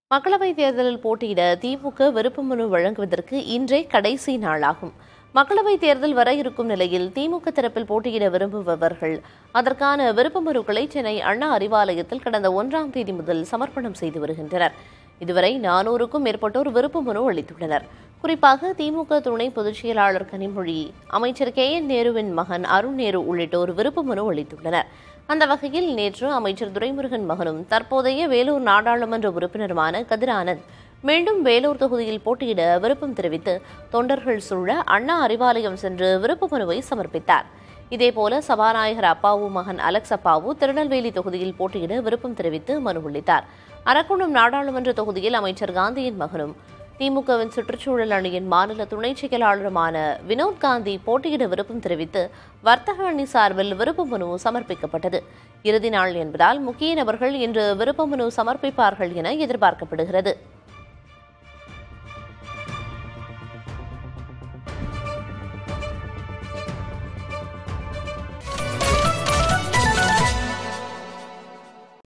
மக்களவைத் தேர்தலில் போட்டியிட திமுக விருப்ப மனு வழங்குவதற்கு இன்றே கடைசி நாளாகும் மக்களவைத் தேர்தல் வர இருக்கும் நிலையில் திமுக தரப்பில் போட்டியிட விரும்புபவர்கள் அதற்கான விருப்ப மனுக்களை சென்னை அண்ணா அறிவாலயத்தில் கடந்த ஒன்றாம் தேதி முதல் சமர்ப்பணம் செய்து வருகின்றனர் இதுவரை நானூறுக்கும் மேற்பட்டோர் விருப்ப மனு அளித்துள்ளனர் குறிப்பாக திமுக துணை பொதுச் செயலாளர் கனிமொழி அமைச்சர் கே என் நேருவின் மகன் அருண் நேரு உள்ளிட்டோர் விருப்ப மனு அளித்துள்ளனர் அந்த வகையில் நேற்று அமைச்சர் துரைமுருகன் மகனும் தற்போதைய வேலூர் நாடாளுமன்ற உறுப்பினருமான கதிர் ஆனந்த் மீண்டும் வேலூர் தொகுதியில் போட்டியிட விருப்பம் தெரிவித்து தொண்டர்கள் சூழ அண்ணா அறிவாலயம் சென்று விருப்ப மனுவை சமர்ப்பித்தார் இதேபோல சபாநாயகர் அப்பாவு மகன் அலெக்ஸ் அப்பாவு திருநெல்வேலி தொகுதியில் போட்டியிட விருப்பம் தெரிவித்து மனு அளித்தார் அரக்குணம் நாடாளுமன்ற தொகுதியில் அமைச்சர் காந்தியின் மகனும் திமுகவின் சுற்றுச்சூழல் அணியின் மாநில துணை செயலாளருமான வினோத் காந்தி போட்டியிட விருப்பம் தெரிவித்து வர்த்தக அணி சார்பில் விருப்ப மனு சமர்ப்பிக்கப்பட்டது இறுதி நாள் என்பதால் முக்கிய நபர்கள் இன்று விருப்ப மனு சமர்ப்பிப்பார்கள் என எதிர்பார்க்கப்படுகிறது